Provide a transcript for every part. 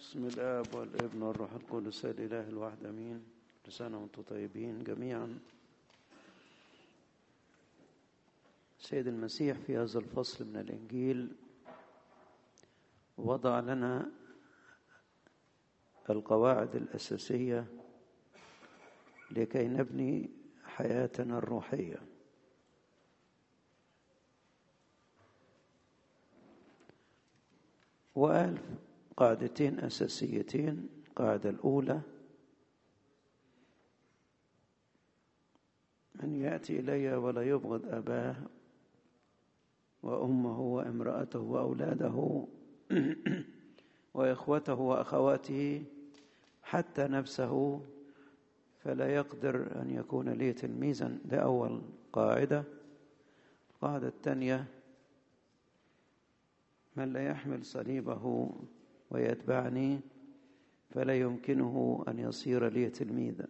بسم الآب والابن والروح القدس الإله الواحد أمين كل سنة وأنتم طيبين جميعا سيد المسيح في هذا الفصل من الإنجيل وضع لنا القواعد الأساسية لكي نبني حياتنا الروحية وقال قاعدتين أساسيتين القاعدة الأولى من يأتي إلي ولا يبغض أباه وأمه وامرأته وأولاده وإخوته وأخواته حتى نفسه فلا يقدر أن يكون لي تلميذا ده أول قاعدة القاعدة الثانية من لا يحمل صليبه ويتبعني فلا يمكنه أن يصير لي تلميذا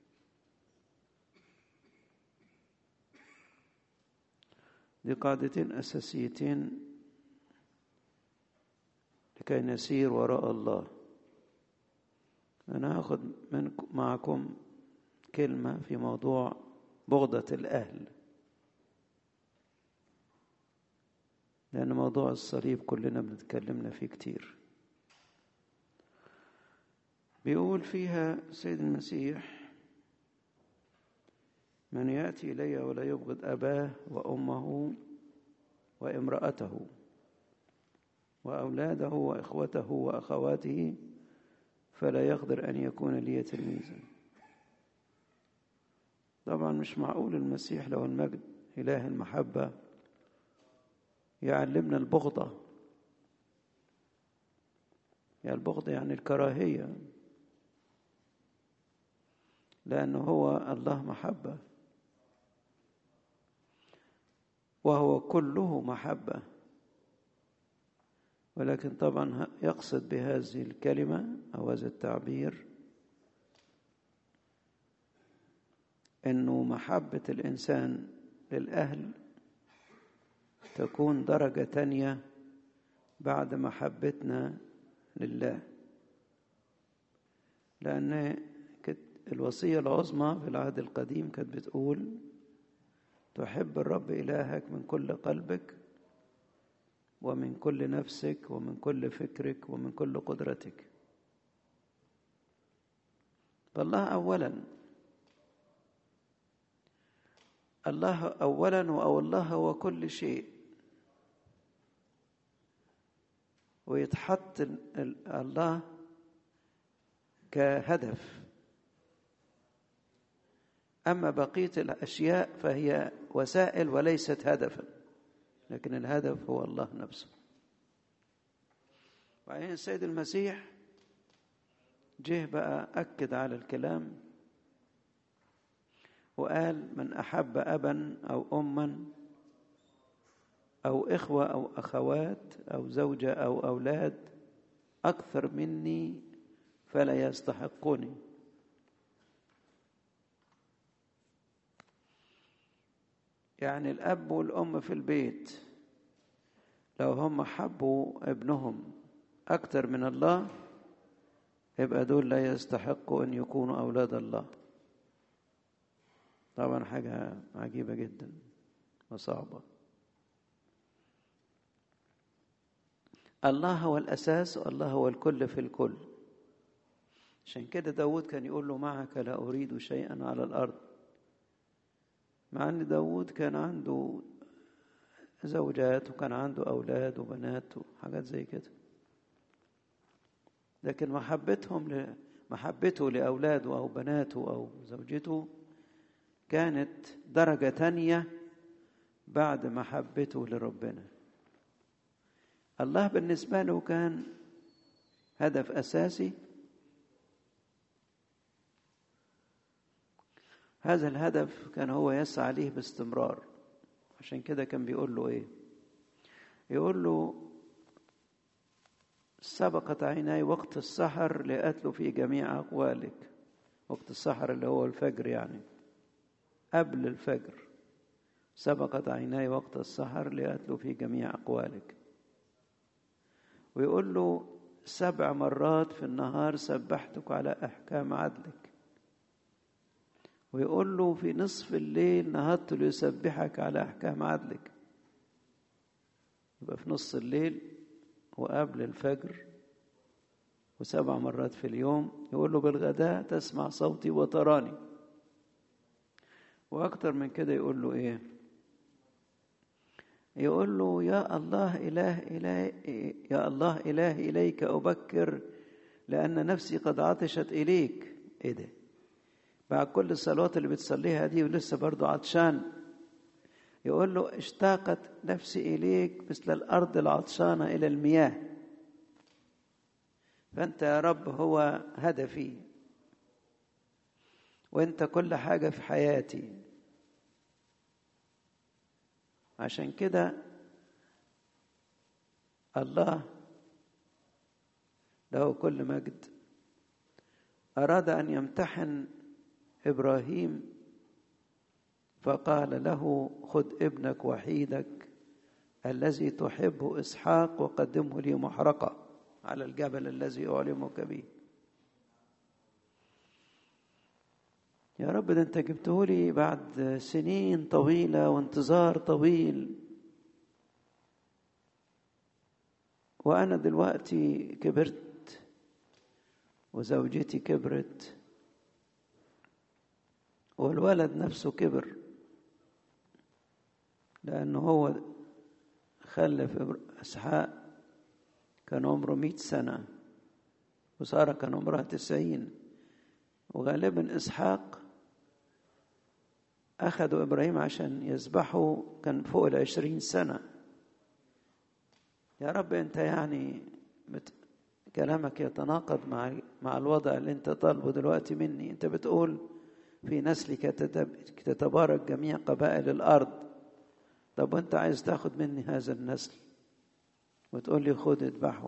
دي قاعدتين أساسيتين لكي نسير وراء الله أنا هاخد من معكم كلمة في موضوع بغضة الأهل لأن موضوع الصليب كلنا بنتكلمنا فيه كتير بيقول فيها سيد المسيح من يأتي إلي ولا يبغض أباه وأمه وامرأته وأولاده وإخوته وأخواته فلا يقدر أن يكون لي تلميذا طبعا مش معقول المسيح لو المجد إله المحبة يعلمنا البغضة يعني البغضة يعني الكراهية لأنه هو الله محبة وهو كله محبة ولكن طبعا يقصد بهذه الكلمة أو هذا التعبير أنه محبة الإنسان للأهل تكون درجة تانية بعد محبتنا لله لأن الوصية العظمى في العهد القديم كانت بتقول تحب الرب إلهك من كل قلبك ومن كل نفسك ومن كل فكرك ومن كل قدرتك فالله أولا الله أولا وأو الله هو كل شيء ويتحط الله كهدف أما بقية الأشياء فهي وسائل وليست هدفا لكن الهدف هو الله نفسه وبعدين السيد المسيح جه بقى أكد على الكلام وقال من أحب أبا أو أما أو إخوة أو أخوات أو زوجة أو أولاد أكثر مني فلا يستحقني يعني الأب والأم في البيت لو هم حبوا ابنهم أكثر من الله يبقى دول لا يستحقوا أن يكونوا أولاد الله طبعا حاجة عجيبة جدا وصعبة الله هو الأساس والله هو الكل في الكل عشان كده داود كان يقول له معك لا أريد شيئا على الأرض مع أن داود كان عنده زوجات وكان عنده أولاد وبنات وحاجات زي كده لكن محبتهم ل... محبته لأولاده أو بناته أو زوجته كانت درجة تانية بعد محبته لربنا الله بالنسبة له كان هدف أساسي هذا الهدف كان هو يسعى ليه باستمرار عشان كده كان بيقول له ايه يقول له سبقت عيناي وقت السحر لأتلو في جميع أقوالك وقت السحر اللي هو الفجر يعني قبل الفجر سبقت عيناي وقت السحر لأتلو في جميع أقوالك ويقول له سبع مرات في النهار سبحتك على أحكام عدلك ويقول له في نصف الليل نهضت ليسبحك على أحكام عدلك يبقى في نص الليل وقبل الفجر وسبع مرات في اليوم يقول له بالغداء تسمع صوتي وتراني وأكتر من كده يقول له إيه يقول له يا الله إله إله يا الله إله إليك أبكر لأن نفسي قد عطشت إليك إيه ده بعد كل الصلوات اللي بتصليها دي ولسه برضه عطشان يقول له اشتاقت نفسي إليك مثل الأرض العطشانة إلى المياه فأنت يا رب هو هدفي وأنت كل حاجة في حياتي عشان كده الله له كل مجد أراد أن يمتحن إبراهيم فقال له خذ ابنك وحيدك الذي تحبه إسحاق وقدمه لي محرقة على الجبل الذي أعلمك به يا رب ده انت جبته لي بعد سنين طويلة وانتظار طويل وأنا دلوقتي كبرت وزوجتي كبرت والولد نفسه كبر لأنه هو خلف إسحاق كان عمره مئة سنة وسارة كان عمرها تسعين وغالبا إسحاق أخذوا إبراهيم عشان يذبحوا كان فوق العشرين سنة يا رب أنت يعني بت... كلامك يتناقض مع مع الوضع اللي أنت طالبه دلوقتي مني أنت بتقول في نسلك تتبارك جميع قبائل الأرض طب وأنت عايز تاخد مني هذا النسل وتقول لي خد اذبحه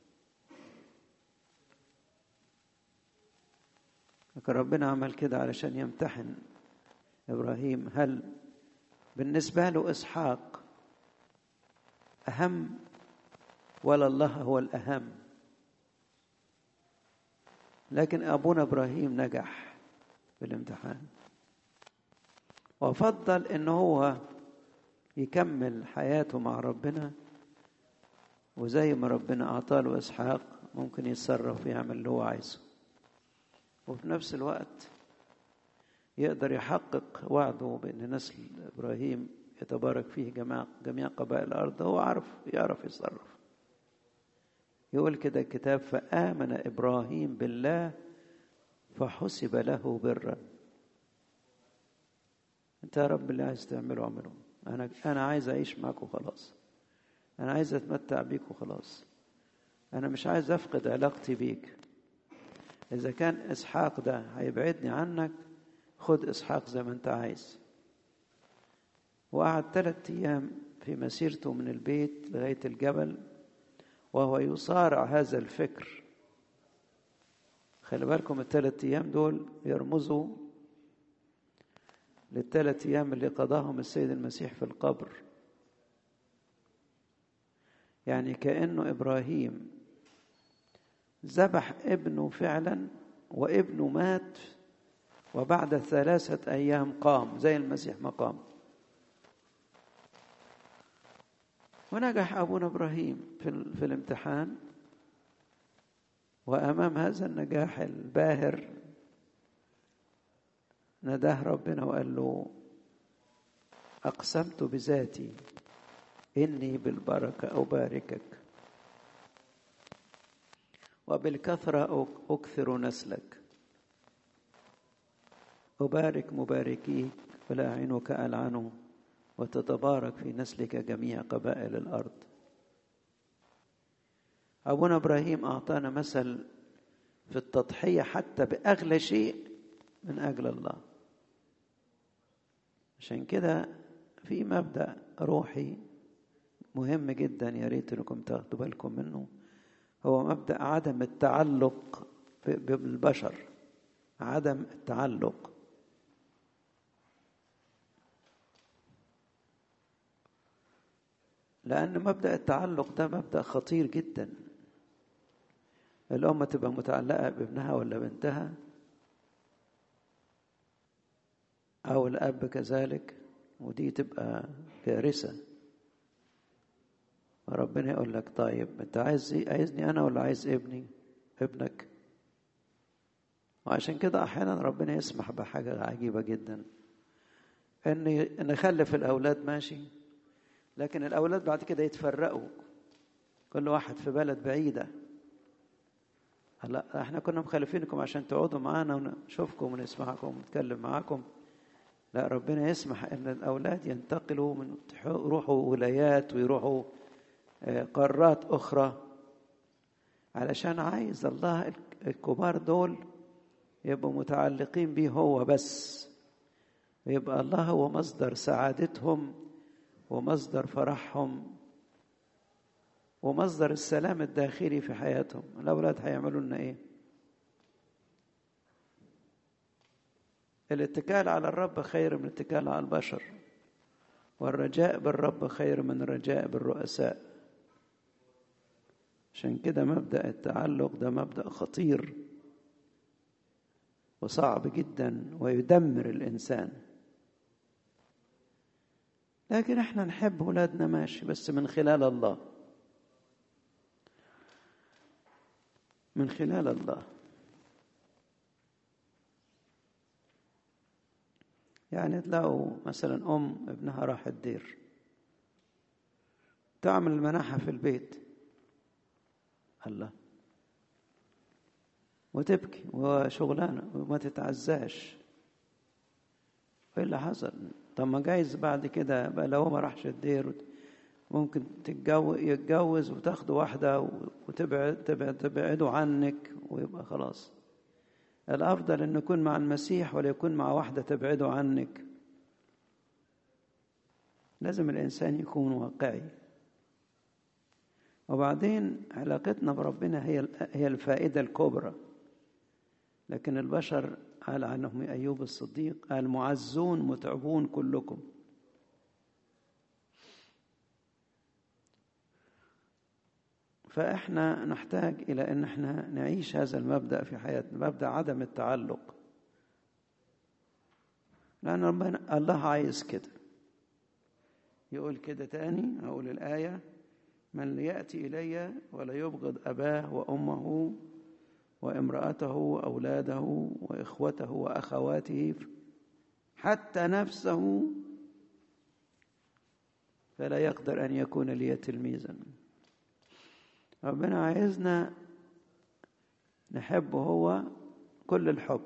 لكن ربنا عمل كده علشان يمتحن ابراهيم هل بالنسبه له اسحاق اهم ولا الله هو الاهم لكن ابونا ابراهيم نجح في الامتحان وفضل ان هو يكمل حياته مع ربنا وزي ما ربنا اعطاله اسحاق ممكن يتصرف ويعمل اللي هو عايزه وفي نفس الوقت يقدر يحقق وعده بأن نسل إبراهيم يتبارك فيه جميع, جميع قبائل الأرض هو عارف يعرف يتصرف يقول كده الكتاب فآمن إبراهيم بالله فحسب له برا أنت يا رب اللي عايز تعمله اعمله أنا أنا عايز أعيش معك وخلاص أنا عايز أتمتع بيك وخلاص أنا مش عايز أفقد علاقتي بيك إذا كان إسحاق ده هيبعدني عنك خد إسحاق زي ما أنت عايز وقعد ثلاثة أيام في مسيرته من البيت لغاية الجبل وهو يصارع هذا الفكر خلي بالكم الثلاث أيام دول يرمزوا للثلاث أيام اللي قضاهم السيد المسيح في القبر يعني كأنه إبراهيم ذبح ابنه فعلا وابنه مات وبعد ثلاثة أيام قام زي المسيح ما قام ونجح أبونا إبراهيم في, في الامتحان وأمام هذا النجاح الباهر نداه ربنا وقال له أقسمت بذاتي إني بالبركة أباركك وبالكثرة أكثر نسلك أبارك مباركيك ولا أعينك ألعنه وتتبارك في نسلك جميع قبائل الأرض أبونا إبراهيم أعطانا مثل في التضحية حتى بأغلى شيء من أجل الله عشان كده في مبدأ روحي مهم جدا يا ريت انكم تاخدوا بالكم منه هو مبدأ عدم التعلق بالبشر عدم التعلق لأن مبدأ التعلق ده مبدأ خطير جدا الأم تبقى متعلقة بابنها ولا بنتها أو الأب كذلك ودي تبقى كارثة وربنا يقول لك طيب أنت عايز إيه؟ عايزني أنا ولا عايز ابني ابنك وعشان كده أحيانا ربنا يسمح بحاجة عجيبة جدا إن نخلف الأولاد ماشي لكن الأولاد بعد كده يتفرقوا كل واحد في بلد بعيدة لا احنا كنا مخلفينكم عشان تقعدوا معانا ونشوفكم ونسمعكم ونتكلم معاكم لا ربنا يسمح ان الاولاد ينتقلوا من يروحوا ولايات ويروحوا قارات اخرى علشان عايز الله الكبار دول يبقوا متعلقين بيه هو بس ويبقى الله هو مصدر سعادتهم ومصدر فرحهم ومصدر السلام الداخلي في حياتهم الأولاد هيعملوا لنا إيه الاتكال على الرب خير من الاتكال على البشر والرجاء بالرب خير من الرجاء بالرؤساء عشان كده مبدأ التعلق ده مبدأ خطير وصعب جدا ويدمر الإنسان لكن احنا نحب ولادنا ماشي بس من خلال الله من خلال الله يعني تلاقوا مثلا أم ابنها راح الدير تعمل المناحة في البيت الله وتبكي وشغلانة وما تتعزاش ايه اللي حصل طب ما جايز بعد كده بقى لو ما راحش الدير ممكن تتجوز يتجوز وتاخده واحدة وتبعد تبعد تبعده عنك ويبقى خلاص الأفضل أن يكون مع المسيح ولا يكون مع واحدة تبعده عنك لازم الإنسان يكون واقعي وبعدين علاقتنا بربنا هي هي الفائدة الكبرى لكن البشر قال عنهم أيوب الصديق قال معزون متعبون كلكم فاحنا نحتاج الى ان احنا نعيش هذا المبدا في حياتنا مبدا عدم التعلق لان ربنا الله عايز كده يقول كده تاني اقول الايه من ياتي الي ولا يبغض اباه وامه وامراته واولاده واخوته واخواته حتى نفسه فلا يقدر ان يكون لي تلميذا ربنا عايزنا نحبه هو كل الحب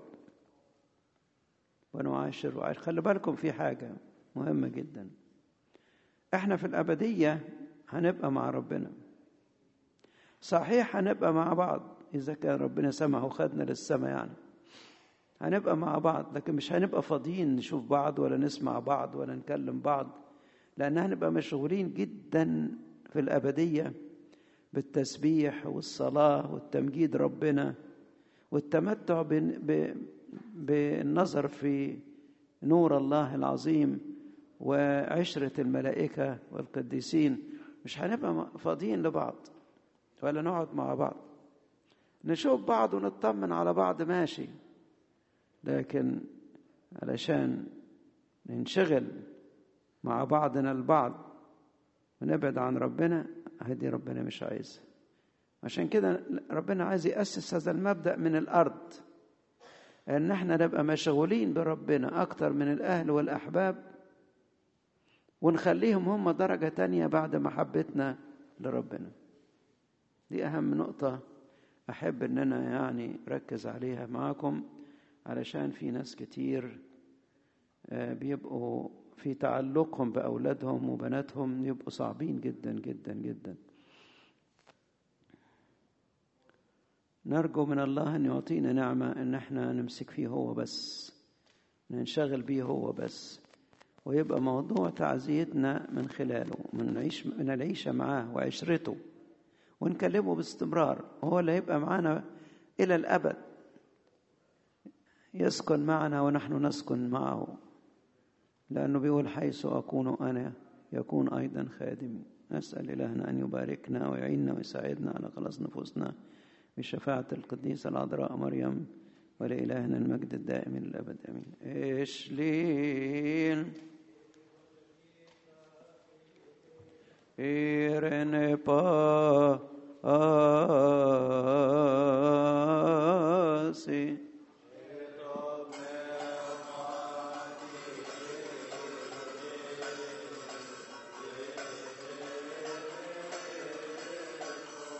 ونعاشر وعاشر خلي بالكم في حاجة مهمة جدا احنا في الأبدية هنبقى مع ربنا صحيح هنبقى مع بعض إذا كان ربنا سمح وخدنا للسماء يعني هنبقى مع بعض لكن مش هنبقى فاضيين نشوف بعض ولا نسمع بعض ولا نكلم بعض لأن هنبقى مشغولين جدا في الأبدية بالتسبيح والصلاة والتمجيد ربنا والتمتع بالنظر في نور الله العظيم وعشرة الملائكة والقديسين مش هنبقى فاضيين لبعض ولا نقعد مع بعض نشوف بعض ونطمن على بعض ماشي لكن علشان ننشغل مع بعضنا البعض ونبعد عن ربنا هدي ربنا مش عايزها عشان كده ربنا عايز يأسس هذا المبدأ من الأرض ان احنا نبقى مشغولين بربنا اكتر من الاهل والاحباب ونخليهم هم درجة تانية بعد محبتنا لربنا دي اهم نقطة احب ان انا يعني ركز عليها معاكم علشان في ناس كتير بيبقوا في تعلقهم بأولادهم وبناتهم يبقوا صعبين جدا جدا جدا نرجو من الله أن يعطينا نعمة أن احنا نمسك فيه هو بس ننشغل بيه هو بس ويبقى موضوع تعزيتنا من خلاله من العيش من العيشة معاه وعشرته ونكلمه باستمرار وهو اللي هيبقى معانا إلى الأبد يسكن معنا ونحن نسكن معه لأنه بيقول حيث أكون أنا يكون أيضا خادمي نسأل إلهنا أن يباركنا ويعيننا ويساعدنا على خلاص نفوسنا بشفاعة القديسة العذراء مريم ولإلهنا المجد الدائم للأبد آمين إشلين إيرن با